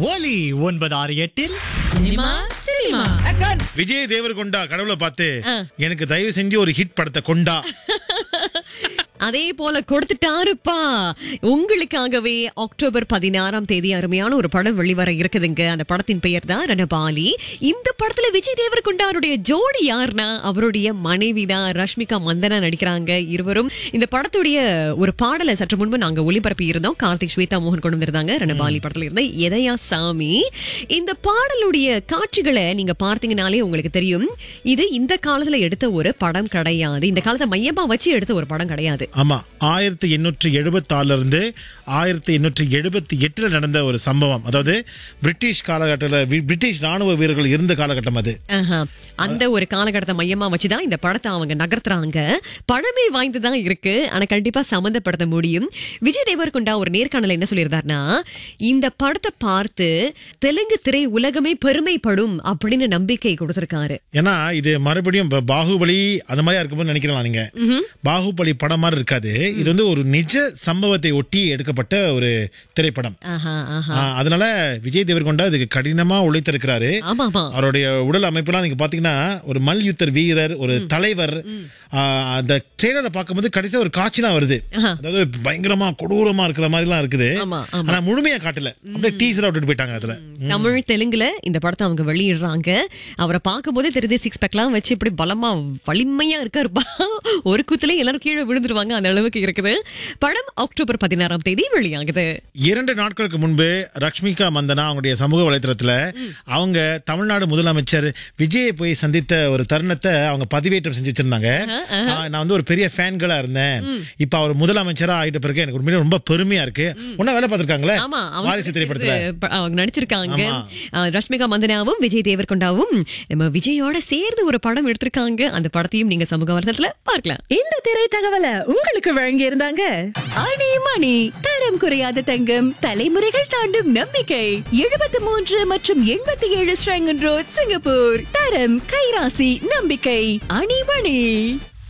ஒலி ஒன்பது ஆறு எட்டில் சினிமா சினிமா விஜய் தேவர் கொண்டா கடவுளை பார்த்து ஆ. எனக்கு தயவு செஞ்சு ஒரு ஹிட் படத்தை கொண்டா அதே போல கொடுத்துட்டாருப்பா உங்களுக்காகவே அக்டோபர் பதினாறாம் தேதி அருமையான ஒரு படம் வெளிவர இருக்குதுங்க அந்த படத்தின் பெயர் தான் ரணபாலி இந்த படத்துல விஜய் தேவரகுண்டாருடைய ஜோடி யாருன்னா அவருடைய மனைவி தான் ரஷ்மிகா மந்தனா நடிக்கிறாங்க இருவரும் இந்த படத்துடைய ஒரு பாடலை சற்று முன்பு நாங்க ஒளிபரப்பி இருந்தோம் கார்த்திக் ஸ்வேதா மோகன் கொண்டு வந்திருந்தாங்க ரணபாலி படத்துல இருந்த எதையா சாமி இந்த பாடலுடைய காட்சிகளை நீங்க பார்த்தீங்கனாலே உங்களுக்கு தெரியும் இது இந்த காலத்துல எடுத்த ஒரு படம் கிடையாது இந்த காலத்தை மையமா வச்சு எடுத்த ஒரு படம் கிடையாது ஆமா ஆயிரத்தி எண்ணூற்றி எழுபத்தி ஆறுல இருந்து ஆயிரத்தி எண்ணூற்றி எழுபத்தி எட்டுல நடந்த ஒரு சம்பவம் அதாவது பிரிட்டிஷ் காலகட்டத்தில் பிரிட்டிஷ் ராணுவ வீரர்கள் இருந்த காலகட்டம் அது ஆஹா. அந்த ஒரு காலகட்டத்தை மையமா வச்சுதான் இந்த படத்தை அவங்க நகர்த்துறாங்க பழமை வாய்ந்துதான் இருக்கு ஆனா கண்டிப்பா சம்மந்தப்படுத்த முடியும் விஜய் தேவர்கொண்டா ஒரு நேர்காணல என்ன சொல்லியிருந்தாருன்னா இந்த படத்தை பார்த்து தெலுங்கு திரை உலகமே பெருமைப்படும் அப்படின்னு நம்பிக்கை கொடுத்திருக்காரு ஏன்னா இது மறுபடியும் இப்ப பாகுபலி அந்த மாதிரியா இருக்கும்போது நினைக்கலாம் நீங்க பாகுபலி படம் மாதிரி இருக்காது இது வந்து ஒரு நிஜ சம்பவத்தை ஒட்டி எடுக்கப்பட்ட ஒரு திரைப்படம் ஆஹா ஆஹா ஆ, அதனால விஜய் தேவர்கொண்டா இதுக்கு கடினமா உழைத்திருக்கிறாரு ஆமா ஆமா அவருடைய உடல் அமைப்பெல்லாம் நீங்க பாத்தீங்கன்னா ஒரு மல்யுத்தர் வீரர் ஒரு தலைவர் ஆ, அந்த ட்ரெயிலரை பார்க்கும்போது கடைசியா ஒரு காட்சிலாம் வருது அதாவது பயங்கரமா கொடூரமா இருக்கிற மாதிரி எல்லாம் இருக்குது ஆமா, ஆமா. ஆனா முழுமையா காட்டல அப்படியே டீசரா விட்டுட்டு போயிட்டாங்க அதுல தமிழ் தெலுங்குல இந்த படத்தை அவங்க வெளியிடுறாங்க அவரை பார்க்கும்போதே தெரியுது சிக்ஸ் பேக்லாம் வச்சு இப்படி பலமா வலிமையா இருக்காருப்பா ஒரு குத்துல எல்லாரும் கீழே விழுந்துருவாங்க அந்த அளவுக்கு இருக்குது படம் அக்டோபர் பதினாறாம் தேதி வெளியாகுது இரண்டு நாட்களுக்கு முன்பு ரஷ்மிகா மந்தனா அவங்களுடைய சமூக வலைத்தளத்துல அவங்க தமிழ்நாடு முதலமைச்சர் விஜயை போய் சந்தித்த ஒரு தருணத்தை அவங்க பதிவேற்றம் செஞ்சு வச்சிருந்தாங்க ஆ, நான் வந்து ஒரு பெரிய ஃபேன்களா இருந்தேன் இப்ப அவர் முதலமைச்சரா ஆயிட்ட பிறகு எனக்கு உண்மையிலே ரொம்ப பெருமையா இருக்கு ஒன்னும் வேலை பார்த்திருக்காங்களே ஆமா வாரிசு திரைப்படத்துல ப- அவங்க நடிச்சிருக்காங்க ஆமா. அஹ், ரஷ்மிகா மந்தனாவும் விஜய் தேவர்கொண்டாவும் நம்ம விஜயோட சேர்ந்து ஒரு படம் எடுத்திருக்காங்க அந்த படத்தையும் நீங்க சமூக வலைதளத்துல பார்க்கலாம் இந்த திரை தகவலை உங்களுக்கு வழங்கி இருந்தாங்க அணி மணி தரம் குறையாத தங்கம் தலைமுறைகள் தாண்டும் நம்பிக்கை எழுபத்தி மூன்று மற்றும் எண்பத்தி ஏழு ஸ்ரங்கன் ரோட் சிங்கப்பூர் தரம் கைராசி நம்பிக்கை அணி மணி